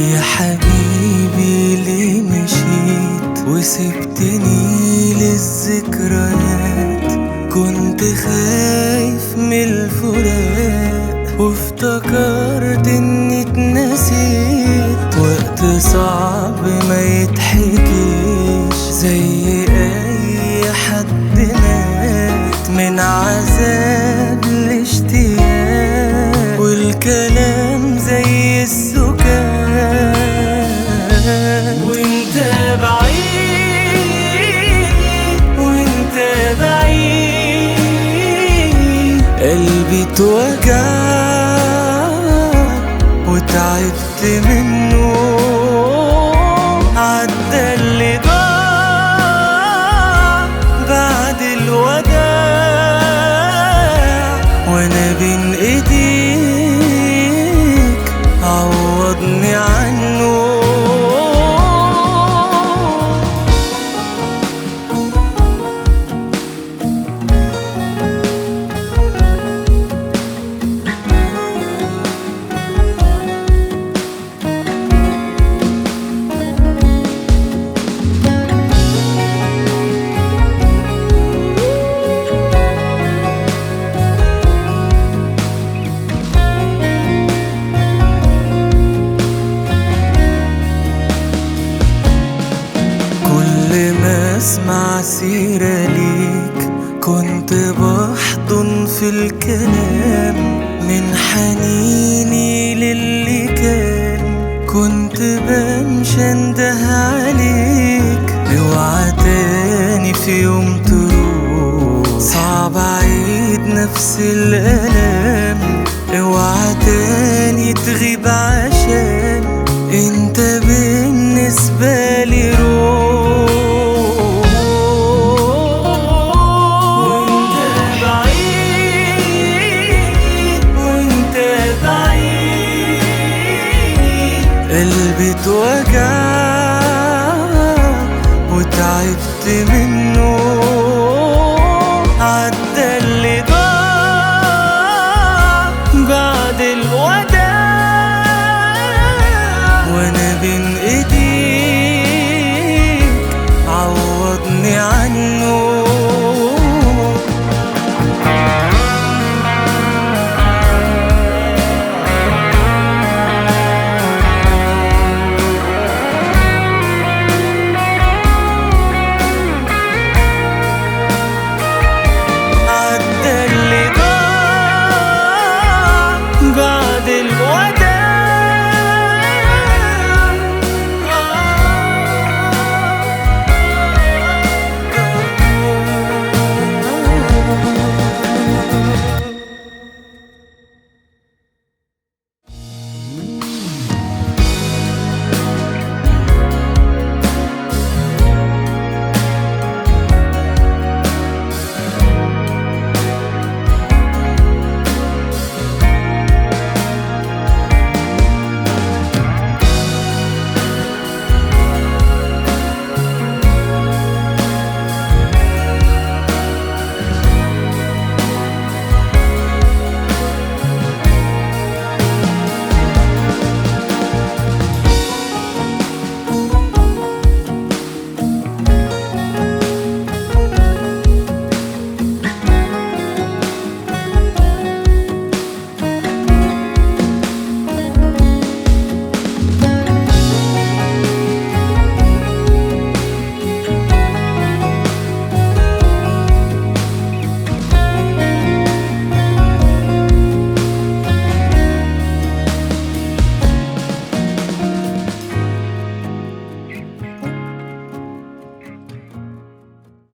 يا حبيبي ليه مشيت وسبتني للذكريات كنت خايف من الفراق وافتكرت اني اتنسيت وقت صعب ما يتحكيش زي اي حد مات من عذاب الاشتياق والكلام زي السكات وانت بعيد وانت بعيد قلبي اتوجع وتعبت منه عدى اللي ضاع بعد الوداع وانا بين ايديك عوضني عنه كل ما اسمع سيرة ليك كنت بحضن في الكلام من حنيني للي كان كنت بمشي انده عليك اوعى تاني في يوم تروح صعب اعيد نفس الالام اوعى تاني تغيب عشان انت بالنسبة لي روح وانت بعيد وانت بعيد قلبي اتوجع وتعبت منه